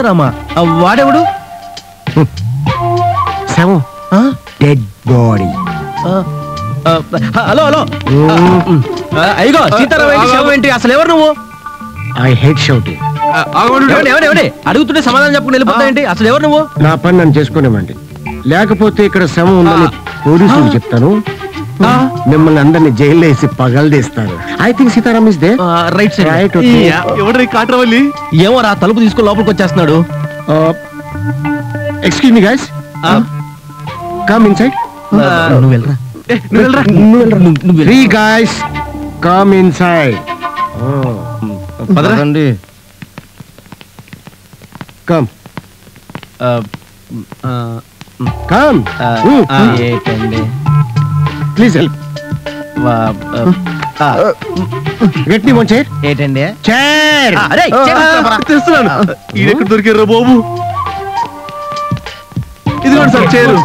సీతారామ ఆ, వాడెవడు శవం ఆ? డెడ్ బాడీ ఆ, ఆ, హలో హలో ఆ, అయ్యగో సీతారామ ఏంటి శవం ఏంటి అసలు ఎవరు నువ్వు ఐ హెడ్ షౌటింగ్ ఎవడు ఎవడు ఎవడే అడుగుతుంటే సమాధానం చెప్పుకుని వెళ్ళిపోతావేంటి అసలు ఎవరు నువ్వు నా పని నన్ను చేసుకునేవ్వండి లేకపోతే ఇక్కడ శవం ఉందని పోలీసులకు చెప్తాను మిమ్మల్ని అందరినీ జైల్లో వేసి పగలదీస్తారు I think Sitaram is the ah, right side right okay ఎవడ్రీ కాట్రవల్లి ఏమో రా తలుపు తీసుకుని లోపలికి వచ్చేస్తున్నాడు excuse me guys come inside ఆ, నువ్వు వెళ్ళరా నువ్వు వెళ్ళరా నువ్వు వెళ్ళరా నువ్వు- నువ్వు త్రీ వెళ్ళరా. గైస్ కమ్ ఇన్సైడ్ పదండి. Come ah, ah, come ah, ఆ, ఏంటండి ప్లీజ్ హెల్ప్ వా- ah, ah, get me one chair ఏంటండి చైర్ ఆ, అరే, చైర్ తీసుకురాపరా. తెస్తున్నాను ఈడెక్కడ దొరికారా బాబు ఇదిగోండి సార్ చేరు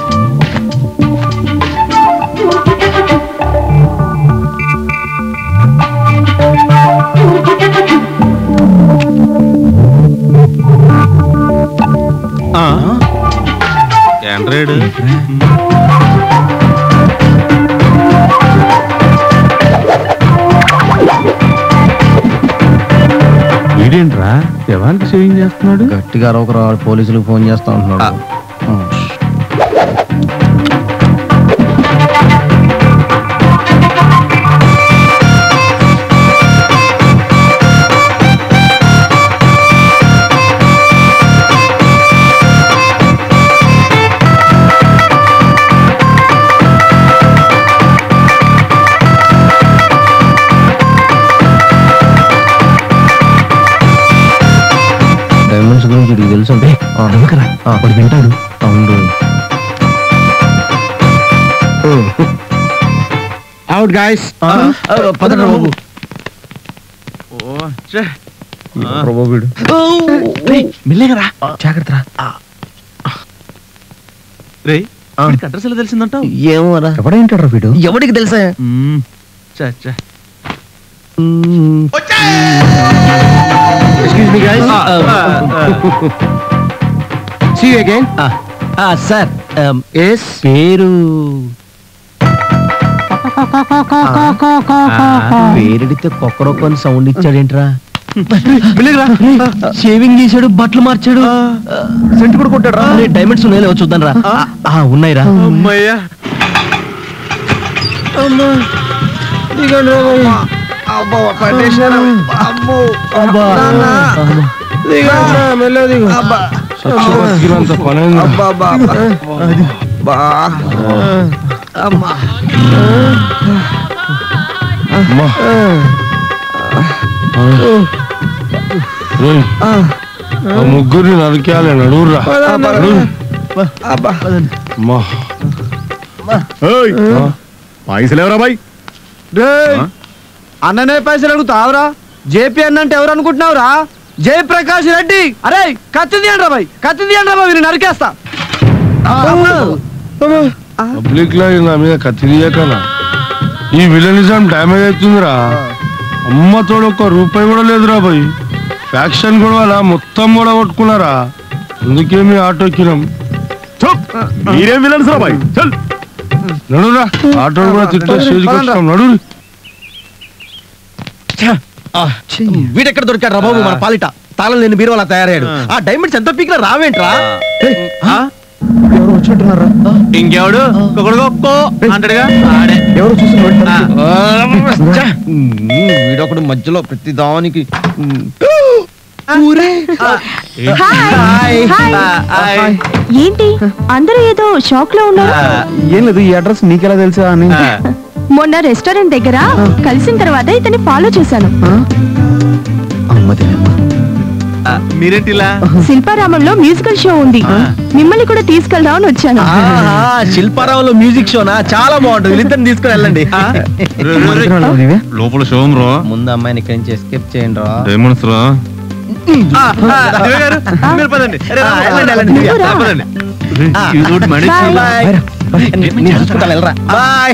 ఆండ్రాయిడ్ వీడేంట్రా శవానికి షేవింగ్ చేస్తున్నాడు గట్టిగా ఒకరు పోలీసులకు ఫోన్ చేస్తా ఉంటున్నాడు డైమండ్స్ గురించి వీడికి తెలుసు అంటే వాడు వింటాడు అవును అవుట్ గైస్ పదరా బాబు మెల్లేగరా జాగ్రత్త రే అడ్రస్ ఎలా తెలిసిందంటావు ఏమోరా ఎవడేంటాడు వీడు ఎవడికి తెలుసా చా చా excuse me guys see you again sir yes పేరు పేరెడితే కొక్కరొక్క సౌండ్ ఇచ్చాడేంట్రా షేవింగ్ చేశాడు బట్టలు మార్చాడు సెంట్ కూడా కొట్టాడు డైమండ్స్ ఉన్నాయో చూద్దాం రా ఆ, ఉన్నాయిరా అమ్మయ్యా అబ్బా. ముగ్గురిని నరికేయాలి నడువురా పైసలు ఎవరా బాయ్ అన్ననే పైసలు అడుగుతావురా జేపీ అన్న అంటే ఎవరు అనుకుంటున్నావురా జయప్రకాష్ రెడ్డి అరే కత్తి తీయండి రా బాయ్ కత్తి తీయండి రా బాయ్ వీరిని నరికేస్తా పబ్లిక్ లో నా మీద కత్తి తీయకనా ఈ విలనిజం డ్యామేజ్ అవుతుందిరా అమ్మ తోడు ఒక్క రూపాయి కూడా లేదురా బాయ్ ఫ్యాక్షన్ కూడా మొత్తం కూడా కొట్టుకున్నారా అందుకే మీ ఆటో ఎక్కినాం మీరేం విలన్స్ రా బాయ్ చల్ నడురా ఆటో కూడా తిట్టే స్టేజ్కి వచ్చినాం నడు వీడెక్కడ దొరికాడు రా బాబు మన పాలిట తాళం లేని బీరువాలా తయారయ్యాడు ఆ డైమండ్స్ ఎంత పీకినా రావేంట్రా ఇంకెవడు కొకడుగొక్కో అంటాడుగా ఆడే ఎవరు చూసిన వీడొకడు మధ్యలో ప్రతి దానికి హాయ్ హాయ్ ఏంటి అందరూ ఏదో షాక్ లో ఉన్నారు ఏం లేదు ఈ అడ్రస్ నీకెలా తెలుసా అని మొన్న రెస్టారెంట్ దగ్గర కలిసిన తర్వాత ఇతన్ని ఫాలో చేశాను మీరేంటి ఇలా శిల్పారామంలో మ్యూజికల్ షో ఉంది మిమ్మల్ని కూడా తీసుకెళ్దామని వచ్చాను శిల్పారావులో మ్యూజిక్ షోనా చాలా బాగుంటుంది వీళ్ళిద్దరిని తీసుకుని వెళ్ళండి లోపల శవం రా ముందు అమ్మాయిని ఇక్కడి నుంచి ఎస్కేప్ చేయండి రా డైమండ్స్ రా దివ్య గారు మీరు పదండి అరే, ఆ, రా, వెళ్ళండి, వెళ్ళండి, దివ్య. రా, పదండి ఆ. ఇదోటి మనిషి Bye. బాయ్ నేను చూసుకుంటా వెళ్ళరా బాయ్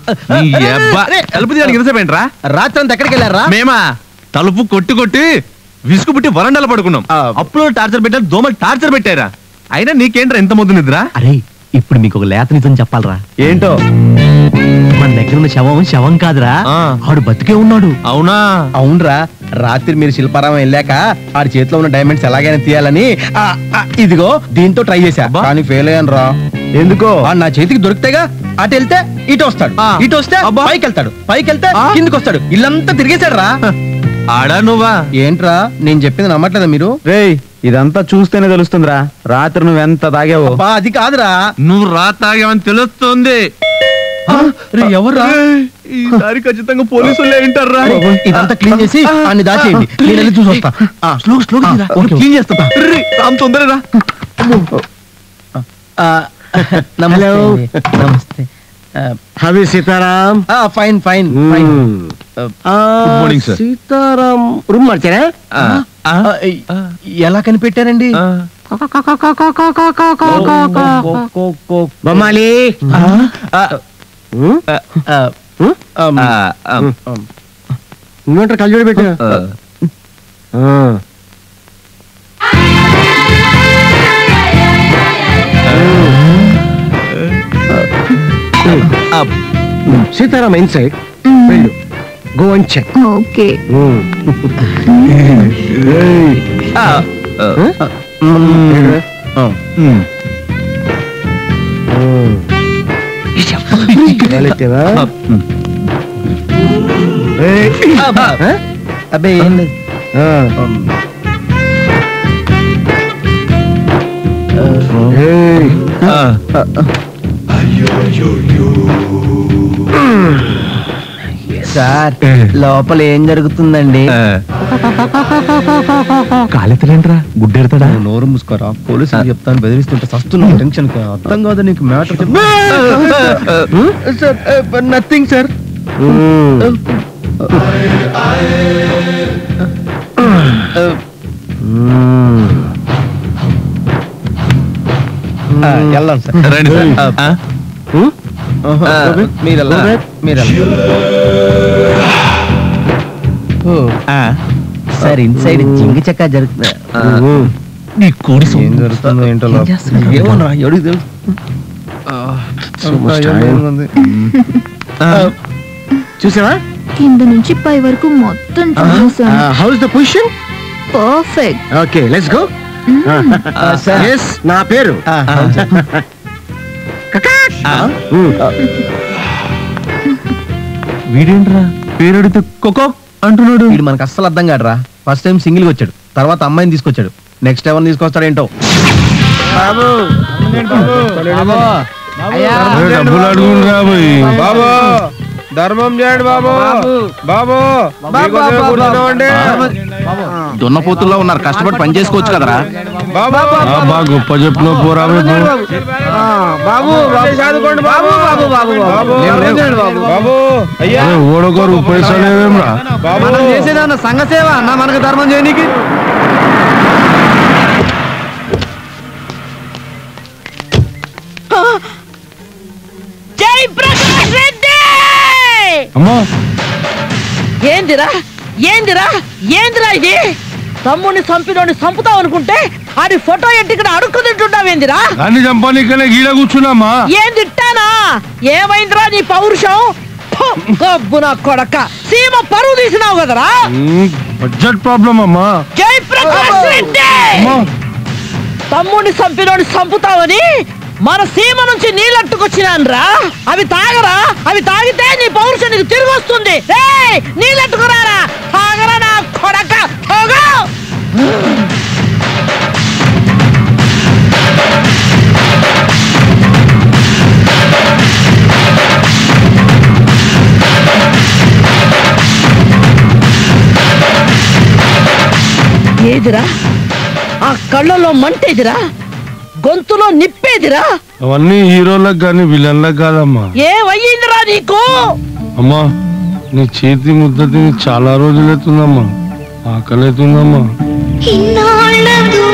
నీ అబ్బా. అరే, తలుపు తీయడానికి ఎంతసేపు ఏంట్రా రాత్రి అంతా ఎక్కడికి వెళ్ళారా మేమా తలుపు కొట్టి కొట్టి విసుగు పుట్టి వరండాలో పడుకున్నాం ఆ. అప్పుడు టార్చర్ పెట్టారు దోమలు టార్చర్ పెట్టారా అయినా నీకేంట్రా ఎంత ముద్దు నిద్ర అరే ఇప్పుడు మీకు ఒక లేత నిజం చెప్పాలరా ఏంటో మన దగ్గర ఉన్న శవం శవం కాదురా ఆ. ఆడు బతికే ఉన్నాడు అవునా అవునరా రాత్రి మీరు శిల్పారామం వెళ్ళాక ఆడి చేతిలో ఉన్న డైమండ్స్ ఎలాగైనా తీయాలని ఆ, ఆ, ఇదిగో దీంతో ట్రై చేశా అబ్బా. కానీ ఫెయిల్ అయ్యాను రా ఎందుకో ఆ, నా చేతికి దొరికితేగా అటు వెళ్తే ఇటు వస్తాడు ఆ. ఇటు వస్తే అబ్బా. పైకి వెళ్తాడు పైకి వెళ్తే ఆ. కిందికి వస్తాడు ఇల్లంతా తిరిగేశాడు రా ఆడా నువ్వా ఏంట్రా నేను చెప్పింది నమ్మట్లేదా మీరు రేయ్ ఇదంతా చూస్తేనే తెలుస్తుందిరా రాత్రి నువ్వు ఎంత తాగావో అబ్బా, అది కాదురా నువ్వు రా తాగావని తెలుస్తుంది ఎవర్రా ఈసారి ఖచ్చితంగా పోలీసులు ఏంటారా ఇదంతా క్లీన్ చేసి అన్ని దాచేయండి నేను వెళ్ళి చూసి వస్తా ఆ, స్లో స్లో క్లీన్ చేస్తా రామ్ తొందరరా ఆ, నమస్తే Hello. అండి. నమస్తే హవి సీతారాం ఫైన్ ఫైన్ ఫైన్ ఆ, morning, sir. సీతారాం రూమ్ మార్చారా ఎలా కనిపెట్టారండి బొమ్మాలి ఉమ్, ఇంకోంటారు కళ్ళజోడు పెట్టు ఆ. సీతారాం ఇన్సైడ్ వెళ్ళు గో అండ్ చెక్ ఓకే అబ్బే ఏం లేదు సార్ లోపల ఏం జరుగుతుందండి కాలెత్తలేంట్రా గుడ్డెడతాడా నువ్వు నోరు మూసుకోరా పోలీసులు చెప్తాను బెదిరిస్తుంటే సస్తున్నా టెన్షన్ అర్థం కాదు నీకు మ్యాటర్ సార్ నథింగ్ సార్ వెళ్ళాం సార్ రండి సార్ ఆ? మీరు వెళ్ళాలి మీరు వెళ్ళాలి ఓ, ఆ? సార్ ఇన్సైడ్ జింగి చెక్క జరుగుతుంది నీ కూడి ఏం జరుగుతుందో ఏంటో లోపల. ఏమోనరా, ఎవడికి తెలుసు అంతా ఏమో ఉంది. చూసావా కింద నుంచి పై వరకు మొత్తం చూసాను how's the position perfect okay let's go sir. Yes నా పేరు ఆ, అవును సార్. ఉమ్. వీడేంట్రా పేరు అడిగితే కొకో అంటున్నాడు వీడు మనకు అస్సలు అర్థం కాదురా ఫస్ట్ టైం సింగిల్ గా వచ్చాడు తర్వాత అమ్మాయిని తీసుకొచ్చాడు నెక్స్ట్ ఎవరిని తీసుకొస్తాడు ఏంటో ఏ, డబ్బులు అడుగుండ్రా పోయి బాబు ధర్మం చేయండి బాబు బాబు మీకోసమే కూర్చున్నామండి. దున్నపోతుల్లో ఉన్నారు కష్టపడి పని చేసుకోవచ్చు కదరా బాబు బాబా గొప్ప చెప్పిన పోరా మీకు ఆ, బాబు బాబు చదువుకోండి బాబు బాబు బాబు బాబు ధర్మం చేయండి బాబు బాబు అయ్యా అరే ఓడొకరు పైసలేవేమ్రా బాబు మనం చేసేదన్న సంఘ సేవ అన్న మనకు ధర్మం చేయనీకి జై ప్రకాష్ రెడ్డి అమ్మా ఏందిరా ఏందిరా ఏందిరా ఇది తమ్ముడిని చంపినోడిని చంపుతావు అనుకుంటే ఆడి ఫోటో ఎట్టి ఇక్కడ అడుక్కు తింటున్నావేందిరా దాన్ని చంపానికనే గీడ కూర్చున్నామా ఏం తిట్టానా ఏమైందిరా నీ పౌరుషం ఫు, గబ్బు నా కొడక సీమ పరువు తీసినావు కదరా బడ్జెట్ ప్రాబ్లం అమ్మా జై ప్రకాష్ రెడ్డి అమ్మా తమ్ముడిని చంపినోడిని చంపుతావని మన సీమ నుంచి నీళ్ళట్టుకొచ్చినాన్రా అవి తాగరా అవి తాగితే నీ పౌరుషం నీకు తిరిగి వస్తుంది ఏయ్, నీళ్ళట్టుకురారా తాగరా నా కొడక తాగు ఏదిరా ఆ కళ్ళలో మంటేదిరా గొంతులో నిప్పేదిరా అవన్నీ హీరోలకు కానీ విలన్లకు కాదమ్మా ఏమయ్యిందిరా నీకు అమ్మా నీ చేతి ముద్ద తిని చాలా రోజులైతుందమ్మా ఆకలి అవుతుందమ్మా ఇన్నాళ్ళ